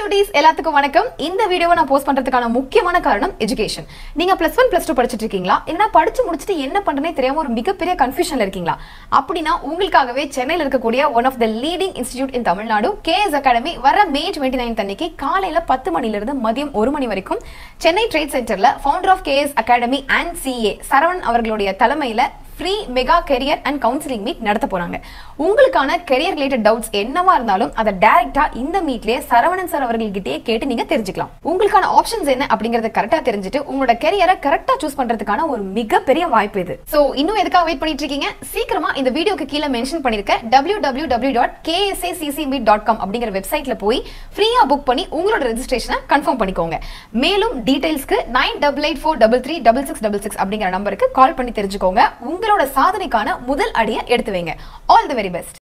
சுட்டீஸ் எல்லாத்துக்கும் வணக்கம் இந்த வீடியோவை நான் போஸ்ட் பண்றதுக்கான முக்கியமான காரணம் எஜுகேஷன் நீங்க பிளஸ் ஒன் பிளஸ் டூ படிச்சிட்டு இருக்கீங்களா இல்லைன்னா படிச்சு முடிச்சுட்டு என்ன பண்றனே தெரியாம ஒரு மிகப்பெரிய கன்ஃபியூஷன்ல இருக்கீங்களா அப்படின்னா உங்களுக்காகவே சென்னையில் இருக்கக்கூடிய one of the leading institute in Tamil Nadu KS academy வர மே டுவெண்ட்டி நைன் அன்னைக்கு காலையில பத்து மணில இருந்து மதியம் ஒரு மணி வரைக்கும் சென்னை ட்ரேட் சென்டர்ல founder of KS academy and CA Saravanan அவர்களுடைய தலைமையில free mega career and counselling meet நடத்த போறாங்க உங்களுக்கான கெரியர் ரிலேட்டட் டவுட்ஸ் என்னவா இருந்தாலும் அதை டைரக்டா இந்த மீட்லயே சரவணன் சார் அவர்கள்கிட்டயே கேட்டு நீங்க தெரிஞ்சுக்கலாம் உங்களுக்கான ஆப்ஷன்ஸ் என்ன அப்படிங்கறத கரெக்டா தெரிஞ்சுட்டு உங்களோட கெரியரை கரெக்டா சூஸ் பண்றதுக்கான ஒரு மிகப்பெரிய வாய்ப்பு இது சோ இன்னும் எதுக்காக வெயிட் பண்ணிட்டு இருக்கீங்க சீக்கிரமா இந்த வீடியோக்கு கீழே மென்ஷன் பண்ணிருக்க W W W dot KSACC meet dot com அப்படிங்கிற வெப்சைட்ல போய் ஃப்ரீயா புக் பண்ணி உங்களோட ரெஜிஸ்ட்ரேஷனை கன்ஃபார்ம் பண்ணிக்கோங்க மேலும் டீடைல்ஸ்க்கு nine double eight four double three double six double six அப்படிங்கிற நம்பருக்கு கால் பண்ணி தெரிஞ்சுக்கோங்க உங்களோட சாதனைக்கான முதல் அடியை எடுத்து வைங்க ஆல் தி வெரி பெஸ்ட்